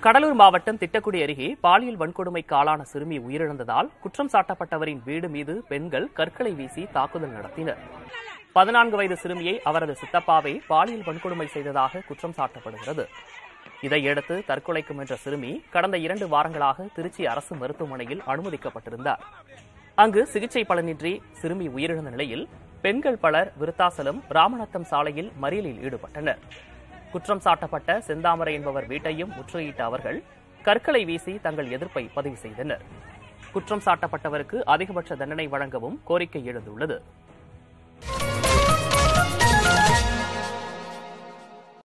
கடலூர் மாவட்டம் திட்டக்குடி அருகே பாலியல் வன்கொடுமைக்கு ஆளான சிறுமி உயிரிழந்ததால் குற்றம் சாட்டப்பட்டவரின் வீடு மீது பெண்கள் கற்களை வீசி தாக்குதல் நடத்தினர் பதினான்கு வயது சிறுமியை அவரது சித்தப்பாவை பாலியல் வன்கொடுமை செய்ததாக குற்றம் சாட்டப்படுகிறது இதையடுத்து தற்கொலைக்கு முயன்ற சிறுமி கடந்த இரண்டு வாரங்களாக திருச்சி அரசு மருத்துவமனையில் அனுமதிக்கப்பட்டிருந்தார் அங்கு சிகிச்சை பலனின்றி சிறுமி உயிரிழந்த நிலையில் பெண்கள் பலர் விருத்தாசலம் ராமநத்தம் சாலையில் மறியலில் ஈடுபட்டனர் குற்றம் சாட்டப்பட்ட செந்தாமரை என்பவர் வீட்டையும் முற்றுகையிட்ட அவர்கள் கற்களை வீசி தங்கள் எதிர்ப்பை பதிவு செய்தனர் குற்றம் சாட்டப்பட்டவருக்கு அதிகபட்ச தண்டனை வழங்கவும் கோரிக்கை எழுந்துள்ளது